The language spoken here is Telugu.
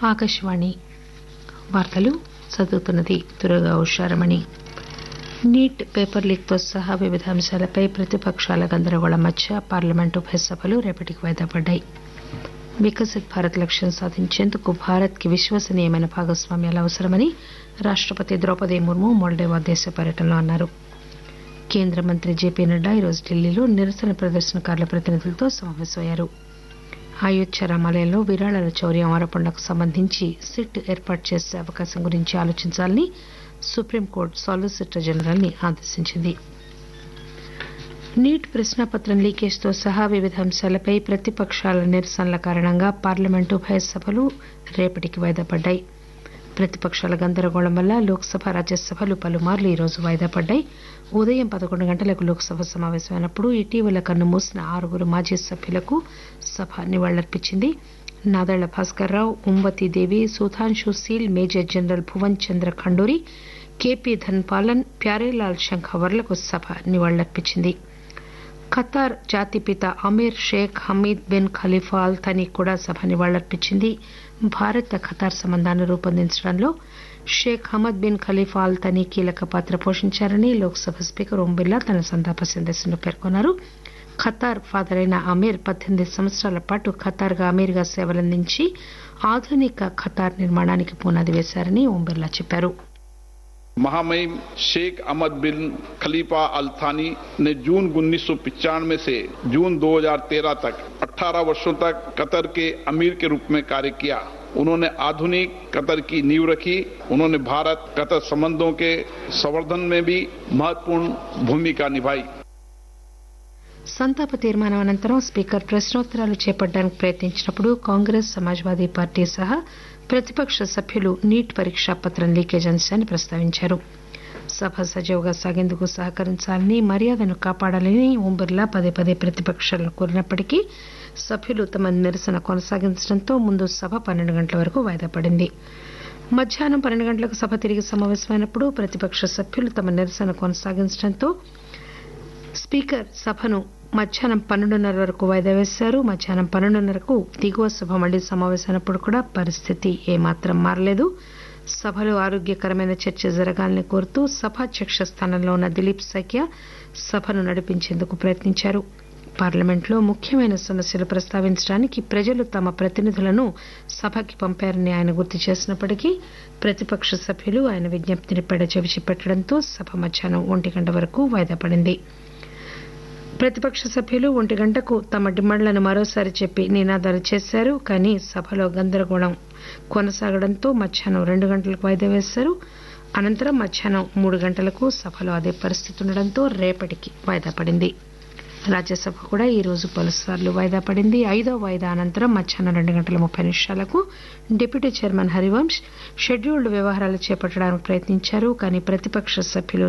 ఆకాశవాణి వార్తలు చదువుతున్నది దుర్గా ఉషారమణి నీట్ పేపర్ లీక్తో సహా వివిధ అంశాలపై ప్రతిపక్షాల గందరగోళం మధ్య పార్లమెంటు ఉభయ సభలు రేపటికి వాయిదా పడ్డాయి వికసిత్ భారత్ లక్ష్యం సాధించేందుకు భారత్ కి విశ్వసనీయమైన భాగస్వామ్యాలు అవసరమని రాష్టపతి ద్రౌపది ముర్ము మోల్డోవా దేశ పర్యటనలో అన్నారు కేంద్ర మంత్రి జేపీ నడ్డా ఈరోజు ఢిల్లీలో నిరసన ప్రదర్శనకారుల ప్రతినిధులతో సమావేశమయ్యారు అయోధ్య రామాలయంలో విరాళాల చౌర్యం ఆరోపణలకు సంబంధించి సిట్ ఏర్పాటు చేసే అవకాశం గురించి ఆలోచించాలని సుప్రీంకోర్టు సాలిసిటర్ జనరల్ ని ఆదేశించింది నీట్ ప్రశ్నాపత్రం లీకేజ్తో సహా వివిధ అంశాలపై ప్రతిపక్షాల నిరసనల కారణంగా పార్లమెంటు ఉభయ సభలు రేపటికి వాయిదా పడ్డాయి ప్రతిపక్షాల గందరగోళం వల్ల లోక్సభ రాజ్యసభలు పలుమార్లు ఈరోజు వాయిదా పడ్డాయి ఉదయం పదకొండు గంటలకు లోక్సభ సమావేశమైనప్పుడు ఇటీవల కన్నుమూసిన ఆరుగురు మాజీ సభ్యులకు సభ నివాళులర్పించింది Nadella Bhaskar Rao Umbati Devi Sudhanshu Seal major general Bhuvan Chandra Khanduri KP Dhanpalan Pyarelal శంఖవర్లకు సభ నివాళులర్పించింది ఖతార్ జాతిపిత Amir Sheikh Hamid bin Khalifa Al Thani కూడా సభ నివాళులర్పించింది భారత్ ఖతార్ సంబంధాలను రూపొందించడంలో Sheikh Hamad bin Khalifa Al Thani కీలక పాత్ర పోషించారని లోక్సభ స్పీకర్ ఓం బిర్లా తన సంతాప సందేశంలో పేర్కొన్నారు ఖతార్ ఫాదర్ అయిన అమీర్ పద్దెనిమిది సంవత్సరాల పాటు ఖతార్ గా అమీర్ గా సేవలందించి ఆధునిక ఖతార్ నిర్మాణానికి పునాది వేశారని ఓం బిర్లా చెప్పారు महामहिम शेख अहमद बिन खलीफा अल थानी ने जून उन्नीस से जून 2013 तक 18 वर्षों तक कतर के अमीर के रूप में कार्य किया उन्होंने आधुनिक कतर की नींव रखी उन्होंने भारत कतर संबंधों के संवर्धन में भी महत्वपूर्ण भूमिका निभाई సంతాప తీర్మానం అనంతరం స్పీకర్ ప్రశ్నోత్తరాలు చేపట్టడానికి ప్రయత్నించినప్పుడు కాంగ్రెస్ సమాజ్వాదీ పార్టీ సహా ప్రతిపక్ష సభ్యులు నీట్ పరీక్షా పత్రం లీకేజ్ అంశాన్ని ప్రస్తావించారు సభ సజావుగా సాగేందుకు సహకరించాలని మర్యాదను కాపాడాలని ఓం బిర్లా పదే పదే ప్రతిపక్షాలను కోరినప్పటికీ సభ్యులు తమ నిరసన కొనసాగించడంతో ముందు సభ పన్నెండు గంటల వరకు వాయిదా పడింది మధ్యాహ్నం పన్నెండు గంటలకు సభ తిరిగి సమావేశమైనప్పుడు ప్రతిపక్ష సభ్యులు తమ నిరసన కొనసాగించడంతో స్పీకర్ సభను మధ్యాహ్నం పన్నెండున్నర వరకు వాయిదా వేశారు మధ్యాహ్నం పన్నెండున్నరకు దిగువ సభ మళ్లీ సమావేశమైనప్పుడు కూడా పరిస్థితి ఏమాత్రం మారలేదు సభలో ఆరోగ్యకరమైన చర్చ జరగాలని కోరుతూ సభాధ్యక్ష స్థానంలో ఉన్న దిలీప్ సఖ్య సభను నడిపించేందుకు ప్రయత్నించారు పార్లమెంట్లో ముఖ్యమైన సమస్యలు ప్రస్తావించడానికి ప్రజలు తమ ప్రతినిధులను సభకి పంపారని ఆయన గుర్తు చేసినప్పటికీ ప్రతిపక్ష సభ్యులు ఆయన విజ్ఞప్తిని పెడచెవిచి పెట్టడంతో సభ మధ్యాహ్నం ఒంటి గంట వరకు వాయిదా పడింది ప్రతిపక్ష సభ్యులు ఒంటి గంటకు తమ డిమాండ్లను మరోసారి చెప్పి నినాదాలు చేశారు కానీ సభలో గందరగోళం కొనసాగడంతో మధ్యాహ్నం రెండు గంటలకు వాయిదా వేశారు అనంతరం మధ్యాహ్నం మూడు గంటలకు సభలో అదే పరిస్థితి ఉండడంతో రేపటికి వాయిదా పడింది రాజ్యసభ కూడా ఈ రోజు పలుసార్లు వాయిదా పడింది ఐదో వాయిదా అనంతరం మధ్యాహ్నం రెండు గంటల ముప్పై నిమిషాలకు డిప్యూటీ చైర్మన్ హరివంశ్ షెడ్యూల్డ్ వ్యవహారాలు చేపట్టడానికి ప్రయత్నించారు కానీ ప్రతిపక్ష సభ్యులు